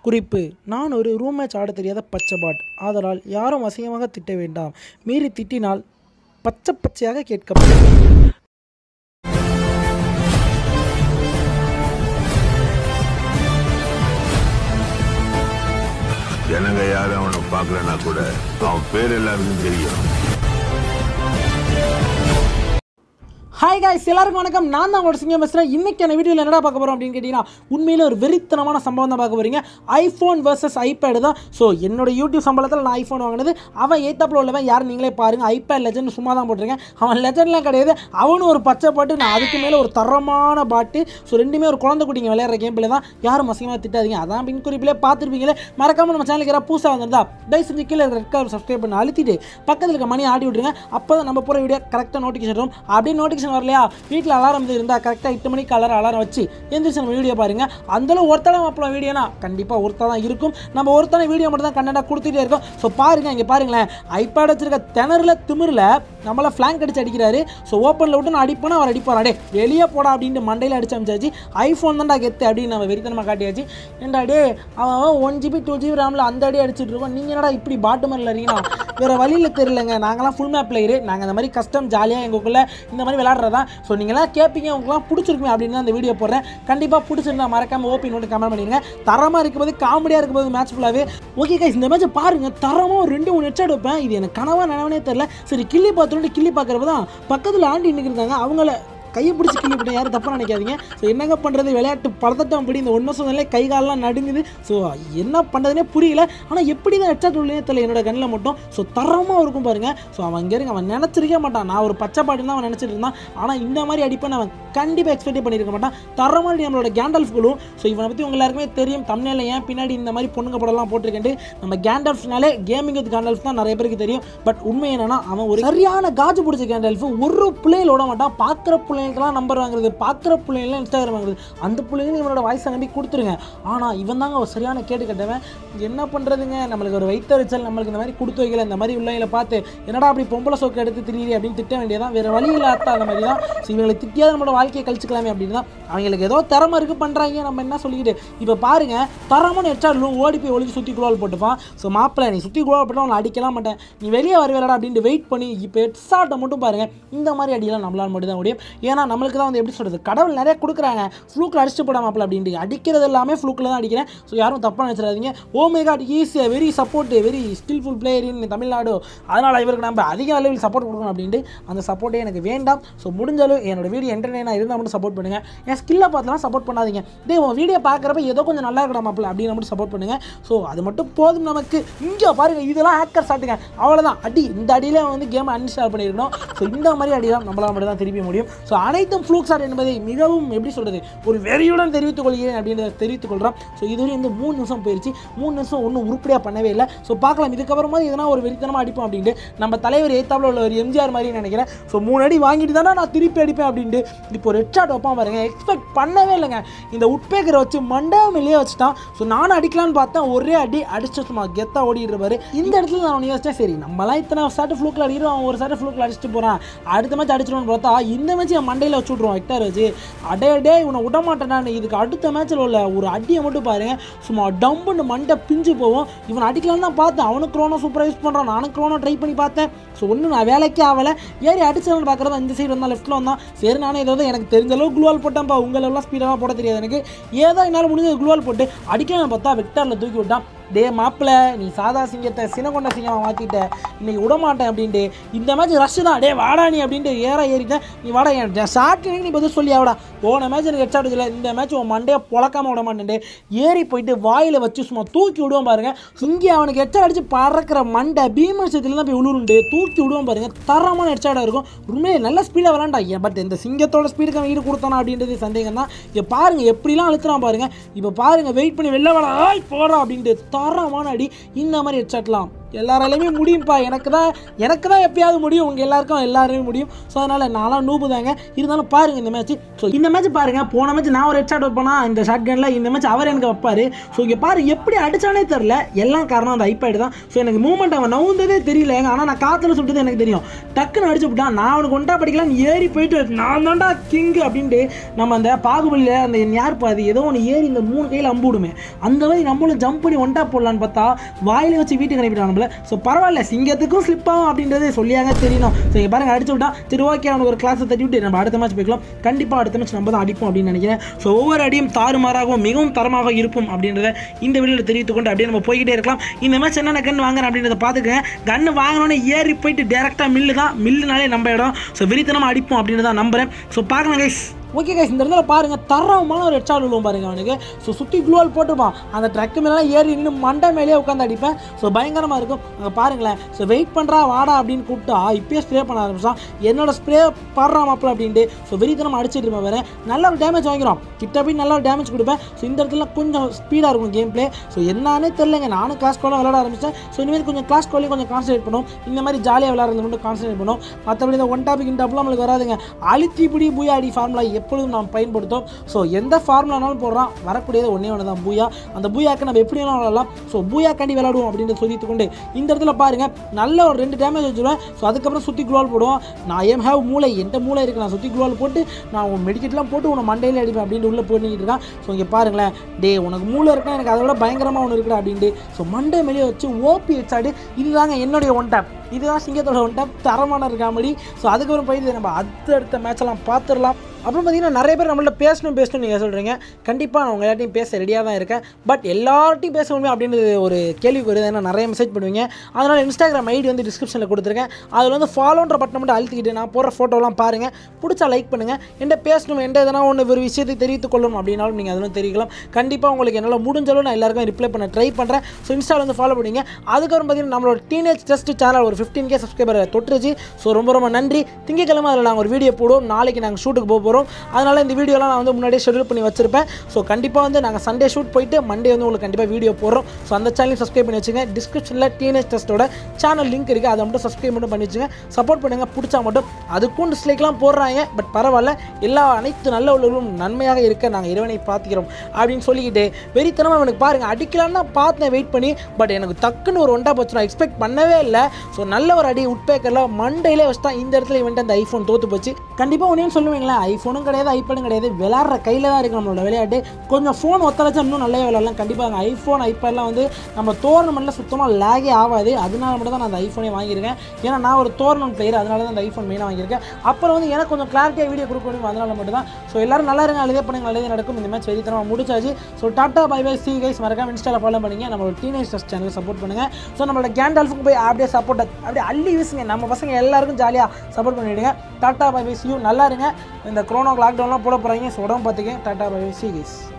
குறிப்பு நான் ஒரு ரூம் மேட்ச் ஆட தெரியாத பச்சைபாட் ஆதலால் யாரும் அசிங்கமாக திட்ட வேண்டாம் மீறி திட்டினால் பச்சை பச்சையாக கேட்கப்படும் ஜனங்க யாரும் அவனை பார்க்கலன்னா கூட அவன் பேர் எல்லாருக்கும் தெரியும் ஹாய் காய்ஸ் எல்லாருக்கும் வணக்கம் நான் தான் உங்களோட சிங்கம் பேசுகிறேன் இன்றைக்கான வீடியோவில் என்னடா பார்க்க போகிறோம் அப்படின்னு கேட்டிங்கன்னா உண்மையிலே ஒரு வெறித்தனமான சம்பவம் தான் பார்க்க போகிறீங்க ஐஃபோன் வர்சஸ் ஐபேடு தான் ஸோ என்னோட யூடியூப் சம்பளத்தில் நான் ஐஃபோன் வாங்கினது அவன் எய்த்தாப்பில் உள்ளவன் யார் நீங்களே பாருங்கள் ஐபேட் லெஜண்ட் சும்மா தான் போட்டிருக்கேன் அவன் லெஜண்ட்லாம் கிடையாது அவனும் ஒரு பச்சை பாட்டு நான் அதுக்கு மேலே ஒரு தரமான பாட்டு ஸோ ரெண்டுமே ஒரு குழந்தை குட்டிங்க விளையாடுற கேம் பிள்ளை தான் யாரும் அசிங்கமாக திட்டாதீங்க அதான் பின் குறிப்பிலே பார்த்துருப்பீங்களே மறக்காமல் நம்ம சேனலுக்கு யாராவது புதுசாக வந்திருந்தா தயவு செஞ்சு கீழே ரெட் கலர் சப்ஸ்கிரைப் பண்ணி அழுத்திட்டு பக்கத்தில் இருக்க மணி ஆடி விட்ருங்க அப்போ தான் நம்ம போகிற வீடியோ கரெக்டாக நோட்டிஃபிகேஷன் வரும் அப்படியே நோட்டிஃபிகேஷன் வரலையா வீட்டில் அலாரம் இது இருந்தால் கரெக்டாக எட்டு மணிக்கு அலாரம் அலாரம் வச்சு எந்திரிச்சு நம்ம வீடியோ பாருங்கள் அந்தளவு ஒருத்தடம் அப்பலாம் வீடியோனா கண்டிப்பாக ஒருத்தர் தான் இருக்கும் நம்ம ஒருத்தன வீடியோ மட்டும் தான் கண்டென்ட்டாக கொடுத்துட்டே இருக்கோம் ஸோ பாருங்கள் இங்கே பாருங்களேன் ஐபேட் வச்சிருக்க திணறுல திமிரில் நம்மளை ஃப்ளாங்க் அடிச்சு அடிக்கிறாரு ஸோ ஓப்பனில் விட்டு நான் அடிப்பேனா அவர் அடிப்பார் அடே வெளியே போடா அப்படின்ட்டு மண்டையில் அடிச்சு அமைச்சாச்சு ஐஃபோன் தான்டா கெத்து அப்படின்னு நம்ம வெறித்தனமாக காட்டியாச்சு ஏன்டா டே அவன் ஒன் ஜிபி டூ ஜிபி ரேமில் அந்த அடி அடிச்சிட்டு இருக்கோம் நீங்கள் என்னடா இப்படி பாட்டு மாதிரி இருக்கீங்களா வேறு வழியில் தெரியலங்க நாங்களாம் ஃபுல் மேப் பிளேயரு நாங்கள் இந்த மாதிரி கஸ்டம் ஜாலியாக எங்களுக்குள்ள இந்த மாதிரி விளாட்றதா ஸோ நீங்களாம் கேட்பீங்க உங்களுக்குலாம் பிடிச்சிருக்குமே அப்படின்னு தான் அந்த வீடியோ போடுறேன் கண்டிப்பாக பிடிச்சிருந்தா மறக்காம ஓப்பி நோட்டு கமெண்ட் பண்ணிடுங்க தரமாக இருக்கும்போது காமெடியாக இருக்கும்போது மேட்ச் ஃபுல்லாகவே ஓகே கைஸ் இந்த மேட்ச் பாருங்க தரமாக ஒரு ரெண்டு மூணு ஹெட்ஷாட் வைப்பேன் இது எனக்கு கனவா நினைவனே தெரில சரி கிள்ளி பார்த்துட்டு கிள்ளி பார்க்குறப்ப தான் பக்கத்தில் ஆண்டி நிற்கிறாங்க அவங்கள கையை பிடிச்சி கிள்ளி விட்டேன் யாரும் தப்பாக நினைக்காதீங்க ஸோ என்னங்க பண்ணுறது விளையாட்டு பதட்டம் அப்படி இந்த ஒன்றும் சொன்னாலே கை காலெல்லாம் நடுங்குது ஸோ என்ன பண்ணுறதுனே புரியல ஆனால் எப்படி தான் ஹெட்ஷாட் உள்ளே தெரியல என்னோட கண்ணில் மட்டும் ஸோ தரமாக இருக்கும் பாருங்க ஸோ அவன் இங்கே இருங்க அவன் நினச்சிருக்கே மாட்டான் நான் ஒரு பச்சை பாட்டு தான் அவன் நினச்சிட்டு இருந்தான் ஆனால் இந்த மாதிரி அடிப்பேன் அவன் கண்டிப்பாக எக்ஸ்பெக்ட் பண்ணியிருக்க மாட்டான் தரமாக நம்மளோட கேண்டல்ஃப் குழு ஸோ இவனை பற்றி உங்க எல்லாருக்குமே தெரியும் தமிழில் ஏன் பின்னாடி இந்த மாதிரி பொண்ணுங்க படம்லாம் போட்டிருக்கேன் நம்ம கேண்டல்ஃப்னாலே கேமிங் வித் கேண்டல்ஃப் தான் நிறைய பேருக்கு தெரியும் பட் உண்மை என்னன்னா அவன் ஒரு சரியான காஜு பிடிச்ச கேண்டல்ஃப் ஒரு பிள்ளைகள் விட மாட்டான் பார்க்குற பிள்ளைங்களுக்குலாம் நம்பர் வாங்குறது பார்க்குற பிள்ளைங்களாம் இன்ஸ்டாகிராம் வாங்குறது அந்த பிள்ளைங்களும் இவனோட வாய்ஸை நம்பி கொடுத்துருங்க ஆனால் இவன் தாங்க ஒரு சரியான கேட்டு கட்டவன் என்ன பண்ணுறதுங்க நம்மளுக்கு ஒரு வைத்தறிச்சல் நம்மளுக்கு இந்த மாதிரி கொடுத்து வைக்கல இந்த மாதிரி உள்ளவங்களை பார்த்து என்னடா அப்படி பொம்பளை சோக்கு எடுத்து திடீர் அப்படின்னு திட்ட வேண்டியதான் வேறு வழி இல்லாத அந்த மாதிரி தான் ஸோ இவங்களை திட்டியாவது நம்மளோட வாழ்க்கையை கழிச்சுக்கலாமே அப்படின்னு தான் அவங்களுக்கு ஏதோ திறமை இருக்குது பண்ணுறாங்க நம்ம என்ன சொல்லிக்கிட்டு இப்போ பாருங்க தரமான ஹெச்ஆர்லும் ஓடி போய் ஒளிஞ்சு சுற்றி குளோல் போட்டுப்பான் ஸோ மாப்பிள்ளை நீ சுற்றி குளோல் போட்டால் அவனை அடிக்கலாம் மாட்டேன் நீ வெளியே வருவேலடா அப்படின்ட்டு வெயிட் பண்ணி இப்போ ஹெட்ஸாட்டை மட்டும் பாருங்க இந்த மாதிரி அடியெல்லாம் நம்மளால் மட்டும் தான் முடியும் ஏன்னா நம்மளுக்கு தான் வந்து எப்படி சொல்கிறது கடவுள் நிறைய கொடுக்குறாங்க ஃப்ளூக்கில் அடிச்சுட்டு போட மாப்பிள்ள அப்படின்ட்டு அடிக்கிறது எல்லாமே ஃப்ளூக்கில் தான் அடிக்கிறேன் ஸோ யாரும் தப்பாக நினச்சிடாதீங்க ஓ மே காட் ஈஸியாக very support very skillful player in Tamil Nadu அதனால் இவருக்கு நம்ம அதிக அளவில் சப்போர்ட் கொடுக்கணும் அப்படின்ட்டு அந்த சப்போர்ட்டே எனக்கு வேண்டாம் ஸோ முடிஞ்சாலும் என்னோட வீடியோ என்டர்டெயினாக இருந்தால் மட்டும் சப்போர்ட் பண்ணுங்கள் என் ஸ்கில்லை பார்த்துலாம் சப்போர்ட் பண்ணாதீங்க டே உன் வீடியோ பார்க்குறப்ப ஏதோ கொஞ்சம் நல்லா இருக்கடா மாப்பிள்ள அப்படின்னு மட்டும் சப்போர்ட் பண்ணுங்கள் ஸோ அது மட்டும் போதும் நமக்கு இங்கே பாருங்கள் இதெல்லாம் ஹேக்கர் சாட்டுங்க அவ்வளோதான் அடி இந்த அடியிலே வந்து கேமை அன்இன்ஸ்டால் பண்ணியிருக்கணும் ஸோ இந்த மாதிரி அடி தான் நம்மளால் மட்டும் தான் திருப்பி முடியும் ஸோ அனைத்தும் ஃப்ளூக் ஷாட் என்பதை மிகவும் எப்படி சொல்கிறது ஒரு வெறியுடன் தெரிவித்துக் கொள்கிறேன் அப்படின்றத தெரிவித்துக் கொள்கிறோம் ஸோ இதுவரை வந்து மூணு நிமிஷம் போயிடுச்சு மூணு நிமிஷம் ஒன்றும் உருப்படியாக பண்ணவே இல்லை ஸோ பார்க்கலாம் இதுக்கப்புறமா எதனா ஒரு வெறித்தனமாக அடிப்போம் அப்படின்ட்டு நம்ம தலைவர் ஏத்தாப்புல உள்ள ஒரு எம்ஜிஆர் மாதிரி நினைக்கிறேன் ஸோ மூணு அடி வாங்கிட்டு தானே நான் திருப்பி அடிப்பேன் அப்படின்ட்டு இப்போ ஒரு ஹெட்ஷாட் வைப்பான் பாருங்க எக்ஸ்பெக்ட் பண்ணவே இல்லைங்க இந்த உட்பேக்கரை வச்சு மண்டபமிலேயே வச்சுட்டான் ஸோ நானும் அடிக்கலான்னு பார்த்தேன் ஒரே அடி அடிச்சு சும்மா கெத்தா ஓடிட்டு இருப்பாரு இந்த இடத்துல நான் ஒன்று யோசிச்சேன் சரி நம்மளாம் இத்தனை சாட்டு ஃப்ளூக்கில் அடிக்கிறோம் அவன் ஒரு சாட்டு ஃப்ளூக்கில் அடிச்சுட்டு போகிறான் அடுத்த மேட்ச் அடிச்சிடுவோம்னு பார்த்தா இந்த மேட்ச் என் மண்டையில் வச்சு விட்ருவான் ஹெக்டார் வச்சு அடே அடே இவனை விட மாட்டேன் இதுக்கு அடுத்த மேட்ச்சில் உள்ள ஒரு அடியை மட்டும் பாருங்க சும்மா டம்புன்னு மண்டை பிஞ்சு போவோம் இவன் அடிக்கலான்னு தான் பார்த்தேன் அவனுக்கு க்ரோனோ சூப்பராக யூஸ் பண்ணுறான் நானும் க்ரோனோ ட்ரை பண்ணி பார்த்தேன் ஸோ ஒன்றும் நான் வேலைக்கே ஆகலை ஏறி அடிச்சவன் பார்க்குறது இந்த சைடு வந்தால் லெஃப்ட்டில் வந்தான் சரி நானே ஏதாவது எனக்கு தெரிஞ்ச அளவு குளுவால் போட்டேன்ப்பா உங்களெல்லாம் ஸ்பீடாக போட தெரியாது எனக்கு ஏதோ என்னால் முடிஞ்சது குளுவால் போட்டு அடிக்கலாம்னு பார்த்தா வெக்டாரில் தூக்கி விட்டான் டே மாப்பிள்ள நீ சாதா சிங்கத்தை சினகொண்ட சிங்கமாக மாற்றிட்ட இன்னைக்கு விட மாட்டேன் அப்படின்ட்டு இந்த மேட்ச் ரஷ் தான் டே வாடா நீ அப்படின்ட்டு ஏற ஏறிட்டேன் நீ வாடா என் ஷார்ட் நீ பதில் சொல்லி ஆவடா போன மேட்ச் எனக்கு ஹெட்ஷாட் இல்லை இந்த மேட்ச் உன் மண்டையை புழக்காம விட மாட்டேன் ஏறி போயிட்டு வாயில் வச்சு சும்மா தூக்கி விடுவோம் பாருங்க இங்கே அவனுக்கு ஹெட்ஷாட் அடிச்சு பறக்கிற மண்டை பீமர்ஷத்தில் தான் போய் உளுருண்டு தூக்கி விடுவோம் பாருங்க தரமான ஹெட்ஷாட்டாக இருக்கும் உண்மையே நல்ல ஸ்பீடாக விளாண்டா பட் இந்த சிங்கத்தோட ஸ்பீடுக்கு அவன் ஈடு கொடுத்தானா அப்படின்றது சந்தேகம் தான் இங்கே பாருங்க எப்படிலாம் அழுத்துறான் பாருங்க இப்போ பாருங்க வெயிட் பண்ணி வெளில வாடா ஆய் போடா அப்படின்ட்டு தரமான அடி இந்த மாதிரி ஹெட்ஷாட்லாம் எல்லாராலையுமே முடியும்ப்பா எனக்கு தான் எனக்கு தான் எப்பயாவது முடியும் உங்கள் எல்லாருக்கும் எல்லாருமே முடியும் ஸோ அதனால் நான்லாம் நூபு தாங்க இருந்தாலும் பாருங்கள் இந்த மேட்ச் ஸோ இந்த மேட்ச் பாருங்கள் போன மேட்ச் நான் ஒரு ஹெட் ஷாட் வைப்பேனா இந்த ஷாட் கனில் இந்த மேட்ச் அவர் எனக்கு வைப்பார் ஸோ இங்கே பாரு எப்படி அடிச்சானே தெரில எல்லாம் காரணம் அந்த ஐபேடு தான் ஸோ எனக்கு மூவ்மெண்ட் அவன் நவுந்ததே தெரியல ஆனால் நான் காற்றுல சுட்டது எனக்கு தெரியும் டக்குன்னு அடிச்சு விட்டான் நான் அவனுக்கு ஒன்றா படிக்கலாம்னு ஏறி போயிட்டு நான் தான்டா கிங் அப்படின்ட்டு நம்ம அந்த பாகுபலியில் அந்த யார் பாது ஏதோ ஒன்று ஏறி இந்த மூணு கையில் அம்பு விடுமே அந்த மாதிரி நம்மளும் ஜம்ப் பண்ணி ஒண்டா போடலான்னு பார்த்தா வாயில வச்சு வீட்டுக்கு அனுப்பிட்டான் நம்மள ஸோ பரவாயில்ல சிங்கத்துக்கும் ஸ்லிப் ஆகும் அப்படின்றதே சொல்லியாங்க தெரியணும் ஸோ இங்கே பாருங்க அடிச்சு விட்டா சரி ஓகே அவனுக்கு ஒரு கிளாஸை தட்டி விட்டு நம்ம அடுத்த மேட்ச் போய்க்கலாம் கண்டிப்பாக அடுத்த மேட்ச் நம்ம தான் அடிப்போம் அப்படின்னு நினைக்கிறேன் ஸோ ஒவ்வொரு அடியும் தாறுமாறாகவும் மிகவும் தரமாக இருக்கும் அப்படின்றத இந்த வீடியோவில் தெரிவித்துக் கொண்டு அப்படியே நம்ம போய்கிட்டே இருக்கலாம் இந்த மேட்ச் என்னென்ன கன் வாங்குறேன் அப்படின்றத பார்த்துக்கங்க கன்று வாங்கினோன்னே ஏறி போயிட்டு டேரெக்டாக மில்லு தான் மில்லுனாலே நம்ம இடம் ஸோ விரித்தனமாக அடிப்போம் அப்படின்னு தான் நம்புறேன் ஸோ பார்க்கலாம் கைஸ் ஓகே கைஸ் இந்த இடத்துல பாருங்க தரமான ஒரு ஹெட்ஷாட் விழுவும் பாருங்க அவனுக்கு ஸோ சுற்றி க்ளூவல் போட்டுப்பான் அந்த ட்ரக்கு மேலே ஏறி நின்று மண்டை மேலேயே உட்காந்து அடிப்பேன் ஸோ பயங்கரமாக இருக்கும் அங்கே பாருங்களேன் ஸோ வெயிட் பண்ணுறா வாடா அப்படின்னு கூப்பிட்டா இப்பயே ஸ்ப்ரே பண்ண ஆரம்பிச்சான் என்னோட ஸ்ப்ரே பாடுறா மாப்பிள்ள அப்படின்ட்டு ஸோ வெறித்தனம் அடிச்சிட்டு இருப்பேன் வேறு நல்ல ஒரு டேமேஜ் வாங்கிடும் கிட்ட போய் நல்ல ஒரு டேமேஜ் கொடுப்பேன் ஸோ இந்த இடத்துல கொஞ்சம் ஸ்பீடாக இருக்கும் கேம் ப்ளே ஸோ என்னன்னே தெரிலங்க நானும் கிளாஸ் கோலாம் விளையாட ஆரம்பிச்சேன் ஸோ இனிமேல் கொஞ்சம் கிளாஸ் கோலையும் கொஞ்சம் கான்சன்ட்ரேட் பண்ணும் இந்த மாதிரி ஜாலியாக விளையாடுறது மட்டும் கான்சன்ட்ரேட் பண்ணும் மற்றபடி இந்த ஒன் டாபிக் இந்த டப்லாம் நம்மளுக்கு வராதுங்க அழுத்தி பிடி பூயாடி ஃபார்முலா எப்பொழுதும் நாம் பயன்படுத்தும் ஸோ எந்த ஃபார்முலானாலும் போடுறான் வரக்கூடியது ஒன்றே ஒன்று தான் பூயா அந்த பூயாக்கு நம்ம எப்படி வேணாலும் விளாடலாம் ஸோ பூயாக்காண்டி விளையாடுவோம் அப்படின்னு சொல்லிட்டு கொண்டு இந்த இடத்துல பாருங்க நல்ல ஒரு ரெண்டு டேமேஜ் வச்சுருவேன் ஸோ அதுக்கப்புறம் சுற்றி குளோல் போடுவோம் நான் ஏம் ஹேவ் மூளை எந்த மூளை இருக்கு நான் சுற்றி குளோல் போட்டு நான் உன் மெடிக்கெட்லாம் போட்டு உன்னை மண்டையில அடிப்பேன் அப்படின்ட்டு உள்ளே போட்டுக்கிட்டு இருக்கான் ஸோ இங்கே பாருங்களேன் டே உனக்கு மூளை இருக்கா எனக்கு அதை விட பயங்கரமாக ஒன்று இருக்குடா அப்படின்ட்டு ஸோ மண்டை மேலேயே வச்சு ஓபி வச்சாடு இதுதாங்க என்னுடைய ஒன் டேப் இதுதான் சிங்கத்தோட ஒன் டேப் தரமான காமெடி ஸோ அதுக்கப்புறம் போயிட்டு நம்ம அடுத்த அடுத்த மேட்செல்லாம் பார்த்துடலாம் அப்புறம் பார்த்தீங்கன்னா நிறைய பேர் நம்மள்ட்ட பேசணும் பேசணும் நீங்கள் சொல்கிறீங்க கண்டிப்பாக நான் உங்கள் எல்லாத்தையும் பேச ரெடியாக தான் இருக்கேன் பட் எல்லார்ட்டையும் பேச முடியும் அப்படின்றது ஒரு கேள்விக்கு வருது ஏன்னா நிறைய மெசேஜ் பண்ணுவீங்க அதனால் இன்ஸ்டாகிராம் ஐடி வந்து டிஸ்கிரிப்ஷனில் கொடுத்துருக்கேன் அதில் வந்து ஃபாலோன்ற பட்டன் மட்டும் அழுத்திக்கிட்டு நான் போடுற ஃபோட்டோலாம் பாருங்கள் பிடிச்சா லைக் பண்ணுங்கள் என்கிட்ட பேசணும் எந்த எதனா ஒன்று ஒரு விஷயத்தை தெரிவித்துக் கொள்ளணும் அப்படின்னாலும் நீங்கள் அதிலும் தெரிவிக்கலாம் கண்டிப்பாக உங்களுக்கு என்னால் முடிஞ்சளவு நான் எல்லாருக்கும் ரிப்ளை பண்ண ட்ரை பண்ணுறேன் ஸோ இன்ஸ்டாவில் வந்து ஃபாலோ பண்ணிங்க அதுக்கப்புறம் பார்த்தீங்கன்னா நம்மளோட டீனேஜ் டெஸ்ட் சேனல் ஒரு ஃபிஃப்டீன் கே சப்ஸ்கிரைபர் தொட்டுருச்சு ஸோ ரொம்ப ரொம்ப நன்றி திங்கக்கிழமை அதில் நாங்கள் ஒரு வீடியோ போடுவோம் நாளைக்கு நாங்கள் ஷூட்டுக்கு போக போகிறோம் அதனால் இந்த வீடியோலாம் நான் வந்து முன்னாடியே ஷெடியூல் பண்ணி வச்சிருப்பேன் ஸோ கண்டிப்பாக வந்து நாங்கள் சண்டே ஷூட் போயிட்டு மண்டே வந்து உங்களுக்கு கண்டிப்பாக வீடியோ போடுறோம் ஸோ அந்த சேனலையும் சப்ஸ்கிரைப் பண்ணி வச்சுங்க டிஸ்கிரிப்ஷனில் டீனேஜ் டெஸ்ட்டோட சேனல் லிங்க் இருக்குது அதை மட்டும் சப்ஸ்கிரைப் மட்டும் பண்ணி வச்சுங்க சப்போர்ட் பண்ணுங்கள் பிடிச்சா மட்டும் அதுக்கும் டிஸ்லைக்லாம் போடுறாங்க பட் பரவாயில்ல எல்லா அனைத்து நல்ல உள்ளவர்களும் நன்மையாக இருக்க நாங்கள் இறைவனை பார்த்துக்கிறோம் அப்படின்னு சொல்லிக்கிட்டு வெறித்தனமாக எனக்கு பாருங்கள் அடிக்கலான்னு தான் பார்த்தேன் வெயிட் பண்ணி பட் எனக்கு டக்குன்னு ஒரு ஒண்டா போச்சு நான் எக்ஸ்பெக்ட் பண்ணவே இல்லை ஸோ நல்ல ஒரு அடி உட்பேக்கரில் மண்டையிலே வச்சு தான் இந்த இடத்துல இவன்ட்டு அந்த ஐஃபோன் தோத்து போச்சு கண்டிப்பாக ஒன்றையும் சொல்லுவீங்களேன் ஐஃபோனும் கிடையாது ஐபேடும் கிடையாது விளையாடுற கையில் தான் இருக்குது நம்மளோட விளையாட்டு கொஞ்சம் ஃபோன் ஒத்தலைச்சா இன்னும் நல்லா விளையாடலாம் கண்டிப்பாக ஐஃபோன் ஐபேட்லாம் வந்து நம்ம டோர்னமெண்ட்டில் சுத்தமாக லேகே ஆகாது அதனால மட்டும் தான் நான் அந்த ஐஃபோனே வாங்கியிருக்கேன் ஏன்னா நான் ஒரு டோர்னமெண்ட் பிளேயர் அதனால தான் அந்த ஐஃபோன் மெயினாக வாங்கியிருக்கேன் அப்புறம் வந்து எனக்கு கொஞ்சம் கிளாரிட்டியாக வீடியோ கொடுக்க முடியும் அதனால மட்டும் தான் ஸோ எல்லாரும் நல்லா இருங்க நல்லதே பண்ணுங்க நல்லதே நடக்கும் இந்த மேட்ச் வெறித்தனமாக முடிச்சாச்சு so tata bye bye see guys மறக்காம இன்ஸ்டாவில் ஃபாலோ பண்ணுங்க நம்மளோட டீனேஜ் டெஸ்ட் சேனல் சப்போர்ட் பண்ணுங்க ஸோ நம்மளோட கேண்டால்ஃபுக்கு போய் அப்படியே சப்போர்ட் அப்படியே அள்ளி வீசுங்க நம்ம பசங்க எல்லாருக்கும் ஜாலியாக சப்போர்ட் பண்ணிவிடுங்க டாட்டா பை பை சி நல்லா இருங்க இந்த க்ரோனோ லாக்டவுன்லாம் போட போகிறாங்க ஸோ உடம்பு பார்த்துக்கேன் tata bye bye see guys